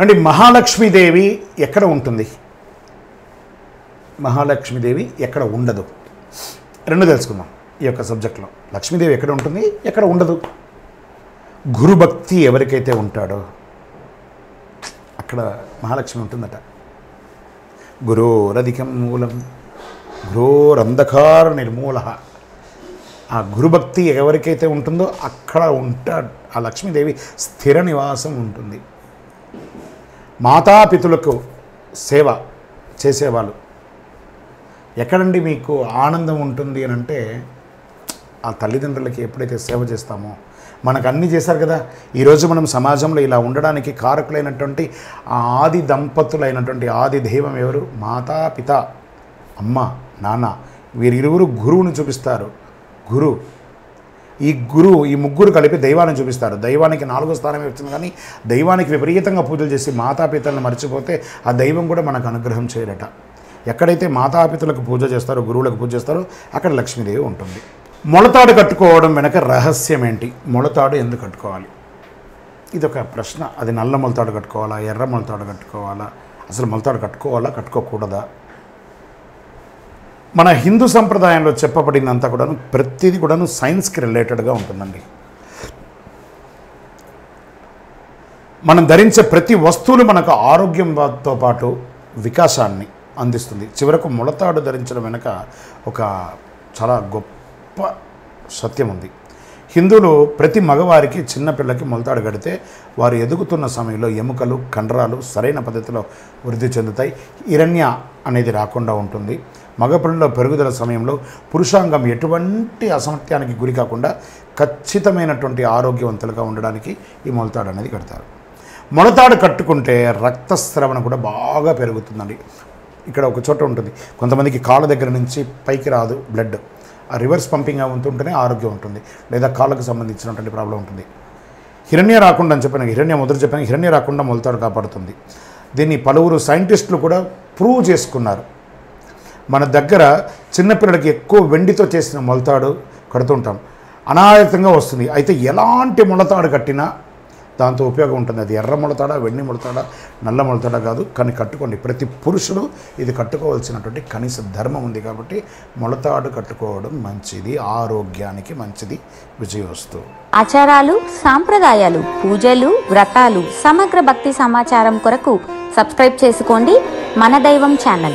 అండి మహాలక్ష్మీదేవి ఎక్కడ ఉంటుంది మహాలక్ష్మీదేవి ఎక్కడ ఉండదు రెండు తెలుసుకుందాం ఈ యొక్క సబ్జెక్ట్లో లక్ష్మీదేవి ఎక్కడ ఉంటుంది ఎక్కడ ఉండదు గురుభక్తి ఎవరికైతే ఉంటాడో అక్కడ మహాలక్ష్మి ఉంటుందట గురోరధికం మూలం గురోరంధకార నిర్మూల ఆ గురుభక్తి ఎవరికైతే ఉంటుందో అక్కడ ఉంటా ఆ లక్ష్మీదేవి స్థిర నివాసం ఉంటుంది మాతాపితులకు సేవ చేసేవాళ్ళు ఎక్కడండి మీకు ఆనందం ఉంటుంది అని అంటే ఆ తల్లిదండ్రులకి ఎప్పుడైతే సేవ చేస్తామో మనకు అన్నీ చేశారు కదా ఈరోజు మనం సమాజంలో ఇలా ఉండడానికి కారకులైనటువంటి ఆ ఆది దంపతులైనటువంటి ఆది దైవం ఎవరు మాతా పిత అమ్మ నాన్న వీరిరువురు గురువుని చూపిస్తారు గురు ఈ గురువు ఈ ముగ్గురు కలిపి దైవాన్ని చూపిస్తారు దైవానికి నాలుగో స్థానమే వచ్చింది కానీ దైవానికి విపరీతంగా పూజలు చేసి మాతాపితలను మర్చిపోతే ఆ దైవం కూడా మనకు అనుగ్రహం చేయరట ఎక్కడైతే మాతాపితులకు పూజ చేస్తారో గురువులకు పూజ చేస్తారో అక్కడ లక్ష్మీదేవి ఉంటుంది మొలతాడు కట్టుకోవడం వెనక రహస్యం ఏంటి మొలతాడు ఎందుకు కట్టుకోవాలి ఇది ఒక ప్రశ్న అది నల్ల మొలతాడు కట్టుకోవాలా ఎర్ర మొలతాడు కట్టుకోవాలా అసలు మొలతాడు కట్టుకోవాలా కట్టుకోకూడదా మన హిందూ సంప్రదాయంలో చెప్పబడినంత కూడాను ప్రతిదీ కూడాను సైన్స్కి రిలేటెడ్గా ఉంటుందండి మనం ధరించే ప్రతి వస్తువులు మనకు ఆరోగ్యంతో పాటు వికాసాన్ని అందిస్తుంది చివరకు ముళతాడు ధరించడం వెనుక ఒక చాలా గొప్ప సత్యం ఉంది హిందువులు ప్రతి మగవారికి చిన్నపిల్లకి మొలతాడు కడితే వారు ఎదుగుతున్న సమయంలో ఎముకలు కండరాలు సరైన పద్ధతిలో వృద్ధి చెందుతాయి ఇరణ్య అనేది రాకుండా ఉంటుంది మగపిల్లల పెరుగుదల సమయంలో పురుషాంగం ఎటువంటి అసమర్థ్యానికి గురి కాకుండా ఖచ్చితమైనటువంటి ఆరోగ్యవంతులుగా ఉండడానికి ఈ మొలతాడు అనేది కడతారు మొలతాడు కట్టుకుంటే రక్తస్రవణ కూడా బాగా పెరుగుతుందండి ఇక్కడ ఒక చోట ఉంటుంది కొంతమందికి కాళ్ళ దగ్గర నుంచి పైకి రాదు బ్లడ్ ఆ రివర్స్ పంపింగ్ ఉంటుంటేనే ఆరోగ్యం ఉంటుంది లేదా కాళ్ళకు సంబంధించినటువంటి ప్రాబ్లం ఉంటుంది హిరణ్య రాకుండా అని చెప్పిన హిరణ్య మొదలు చెప్పిన హిరణ్య రాకుండా మొలతాడు కాపాడుతుంది దీన్ని పలువురు సైంటిస్టులు కూడా ప్రూవ్ చేసుకున్నారు మన దగ్గర చిన్నపిల్లలకి ఎక్కువ వెండితో చేసిన మొలతాడు కడుతుంటాం అనాయతంగా వస్తుంది అయితే ఎలాంటి మొలతాడు కట్టినా దాంతో ఉపయోగం ఉంటుంది అది ఎర్ర మొలతాడా వెండి మొలతాడా నల్ల మొలతాడా కాదు కానీ కట్టుకోండి ప్రతి పురుషుడు ఇది కట్టుకోవాల్సినటువంటి కనీస ధర్మం ఉంది కాబట్టి మొలతాడు కట్టుకోవడం మంచిది ఆరోగ్యానికి మంచిది విజయవస్తు ఆచారాలు సాంప్రదాయాలు పూజలు వ్రతాలు సమగ్ర భక్తి సమాచారం కొరకు సబ్స్క్రైబ్ చేసుకోండి మన దైవం ఛానల్